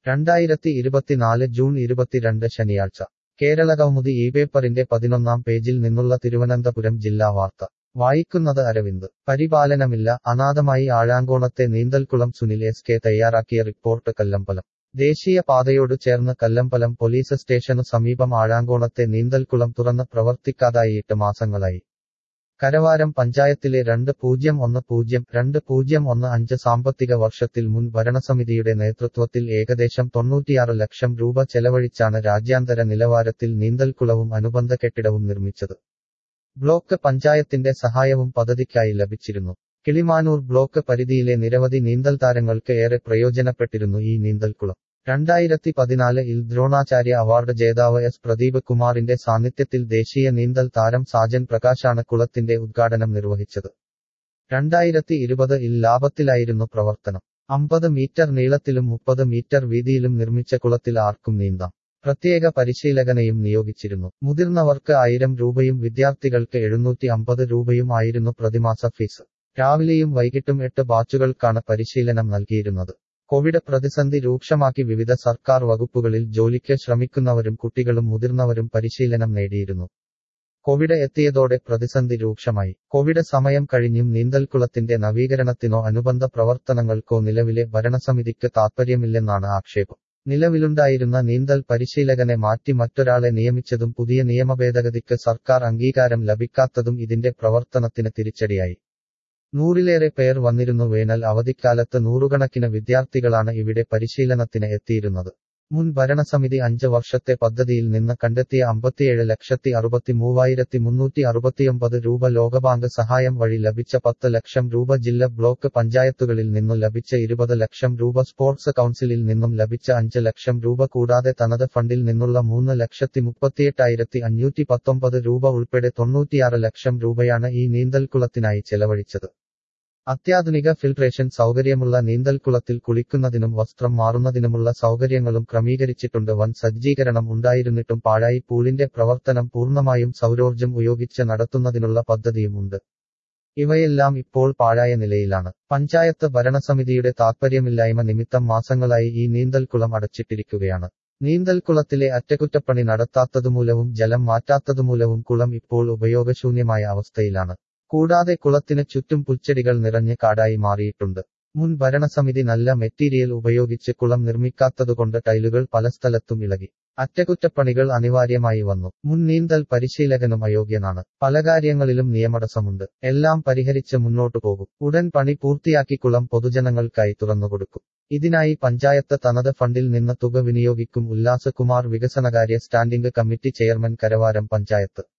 രണ്ടായിരത്തി ഇരുപത്തിനാല് ജൂൺ ഇരുപത്തിരണ്ട് ശനിയാഴ്ച കേരള കൗമുദി ഈ പേപ്പറിന്റെ പതിനൊന്നാം പേജിൽ നിന്നുള്ള തിരുവനന്തപുരം ജില്ലാ വാർത്ത വായിക്കുന്നത് അരവിന്ദ് പരിപാലനമില്ല അനാഥമായി ആഴാങ്കോണത്തെ നീന്തൽക്കുളം സുനിൽ എസ് കെ തയ്യാറാക്കിയ റിപ്പോർട്ട് കല്ലമ്പലം ദേശീയ പാതയോട് ചേർന്ന് കല്ലമ്പലം പോലീസ് സ്റ്റേഷനു സമീപം ആഴാങ്കോണത്തെ നീന്തൽക്കുളം തുറന്ന് പ്രവർത്തിക്കാതായി എട്ട് മാസങ്ങളായി കരവാരം പഞ്ചായത്തിലെ രണ്ട് പൂജ്യം ഒന്ന് പൂജ്യം രണ്ട് പൂജ്യം ഒന്ന് അഞ്ച് സാമ്പത്തിക വർഷത്തിൽ മുൻ ഭരണസമിതിയുടെ നേതൃത്വത്തിൽ ഏകദേശം തൊണ്ണൂറ്റിയാറ് ലക്ഷം രൂപ ചെലവഴിച്ചാണ് രാജ്യാന്തര നിലവാരത്തിൽ നീന്തൽക്കുളവും അനുബന്ധ കെട്ടിടവും നിർമ്മിച്ചത് ബ്ലോക്ക് പഞ്ചായത്തിന്റെ സഹായവും പദ്ധതിക്കായി ലഭിച്ചിരുന്നു കിളിമാനൂർ ബ്ലോക്ക് പരിധിയിലെ നിരവധി നീന്തൽ താരങ്ങൾക്ക് ഏറെ പ്രയോജനപ്പെട്ടിരുന്നു ഈ നീന്തൽക്കുളം രണ്ടായിരത്തി പതിനാലിൽ ദ്രോണാചാര്യ അവാർഡ് ജേതാവ് എസ് പ്രദീപ് കുമാറിന്റെ സാന്നിധ്യത്തിൽ ദേശീയ നീന്തൽ താരം സാജൻ പ്രകാശാണ് കുളത്തിന്റെ ഉദ്ഘാടനം നിർവഹിച്ചത് രണ്ടായിരത്തി ഇരുപത് ഇൽ ലാഭത്തിലായിരുന്നു പ്രവർത്തനം അമ്പത് മീറ്റർ നീളത്തിലും മുപ്പത് മീറ്റർ വീതിയിലും നിർമ്മിച്ച കുളത്തിൽ ആർക്കും നീന്താം പ്രത്യേക പരിശീലകനെയും നിയോഗിച്ചിരുന്നു മുതിർന്നവർക്ക് ആയിരം രൂപയും വിദ്യാർത്ഥികൾക്ക് എഴുന്നൂറ്റി അമ്പത് രൂപയും ആയിരുന്നു പ്രതിമാസ ഫീസ് രാവിലെയും വൈകിട്ടും എട്ട് ബാച്ചുകൾക്കാണ് പരിശീലനം നൽകിയിരുന്നത് കോവിഡ് പ്രതിസന്ധി രൂക്ഷമാക്കി വിവിധ സർക്കാർ വകുപ്പുകളിൽ ജോലിക്ക് ശ്രമിക്കുന്നവരും കുട്ടികളും മുതിർന്നവരും പരിശീലനം നേടിയിരുന്നു കോവിഡ് എത്തിയതോടെ പ്രതിസന്ധി രൂക്ഷമായി കോവിഡ് സമയം കഴിഞ്ഞും നീന്തൽക്കുളത്തിന്റെ നവീകരണത്തിനോ അനുബന്ധ പ്രവർത്തനങ്ങൾക്കോ നിലവിലെ ഭരണസമിതിക്ക് താൽപ്പര്യമില്ലെന്നാണ് ആക്ഷേപം നിലവിലുണ്ടായിരുന്ന നീന്തൽ പരിശീലകനെ മാറ്റി മറ്റൊരാളെ നിയമിച്ചതും പുതിയ നിയമഭേദഗതിക്ക് സർക്കാർ അംഗീകാരം ലഭിക്കാത്തതും ഇതിന്റെ പ്രവർത്തനത്തിന് തിരിച്ചടിയായി നൂറിലേറെ പേർ വന്നിരുന്നു വേനൽ അവധിക്കാലത്ത് നൂറുകണക്കിന് വിദ്യാർത്ഥികളാണ് ഇവിടെ പരിശീലനത്തിന് എത്തിയിരുന്നത് മുൻ ഭരണസമിതി അഞ്ച് വർഷത്തെ പദ്ധതിയിൽ നിന്ന് കണ്ടെത്തിയ അമ്പത്തിയേഴ് ലക്ഷത്തി അറുപത്തി മൂവായിരത്തി മുന്നൂറ്റി അറുപത്തിയൊമ്പത് രൂപ ലോകബാങ്ക് സഹായം വഴി ലഭിച്ച പത്ത് ലക്ഷം രൂപ ജില്ല ബ്ലോക്ക് പഞ്ചായത്തുകളിൽ നിന്നു ലഭിച്ച ഇരുപത് ലക്ഷം രൂപ സ്പോർട്സ് കൗൺസിലിൽ നിന്നും ലഭിച്ച അഞ്ച് ലക്ഷം രൂപ കൂടാതെ തനത് ഫണ്ടിൽ നിന്നുള്ള മൂന്ന് ലക്ഷത്തി മുപ്പത്തിയെട്ടായിരത്തി അഞ്ഞൂറ്റി പത്തൊമ്പത് രൂപ ഉൾപ്പെടെ തൊണ്ണൂറ്റിയാറ് ലക്ഷം രൂപയാണ് ഈ നീന്തൽക്കുളത്തിനായി ചെലവഴിച്ചത് അത്യാധുനിക ഫിൽട്രേഷൻ സൗകര്യമുള്ള നീന്തൽക്കുളത്തിൽ കുളിക്കുന്നതിനും വസ്ത്രം മാറുന്നതിനുമുള്ള സൗകര്യങ്ങളും ക്രമീകരിച്ചിട്ടുണ്ട് വൻ സജ്ജീകരണം ഉണ്ടായിരുന്നിട്ടും പാഴായി പൂളിന്റെ പ്രവർത്തനം പൂർണ്ണമായും സൗരോർജ്ജം ഉപയോഗിച്ച് നടത്തുന്നതിനുള്ള പദ്ധതിയുമുണ്ട് ഇവയെല്ലാം ഇപ്പോൾ പാഴായ നിലയിലാണ് പഞ്ചായത്ത് ഭരണസമിതിയുടെ താൽപ്പര്യമില്ലായ്മ നിമിത്തം മാസങ്ങളായി ഈ നീന്തൽക്കുളം അടച്ചിട്ടിരിക്കുകയാണ് നീന്തൽക്കുളത്തിലെ അറ്റകുറ്റപ്പണി നടത്താത്തതുമൂലവും ജലം മാറ്റാത്തതുമൂലവും കുളം ഇപ്പോൾ ഉപയോഗശൂന്യമായ അവസ്ഥയിലാണ് കൂടാതെ കുളത്തിന് ചുറ്റും പുൽച്ചെടികൾ നിറഞ്ഞ് കാടായി മാറിയിട്ടുണ്ട് മുൻ ഭരണസമിതി നല്ല മെറ്റീരിയൽ ഉപയോഗിച്ച് കുളം നിർമ്മിക്കാത്തതുകൊണ്ട് ടൈലുകൾ പല സ്ഥലത്തും ഇളകി അറ്റകുറ്റപ്പണികൾ അനിവാര്യമായി വന്നു മുൻ നീന്തൽ പരിശീലകനും അയോഗ്യനാണ് പല കാര്യങ്ങളിലും നിയമതടസ്സമുണ്ട് എല്ലാം പരിഹരിച്ച് മുന്നോട്ടു പോകും ഉടൻ പണി പൂർത്തിയാക്കി കുളം പൊതുജനങ്ങൾക്കായി തുറന്നുകൊടുക്കും ഇതിനായി പഞ്ചായത്ത് തനത് ഫണ്ടിൽ നിന്ന് തുക വിനിയോഗിക്കും ഉല്ലാസകുമാർ വികസനകാര്യ standing committee chairman Karavaram panchayat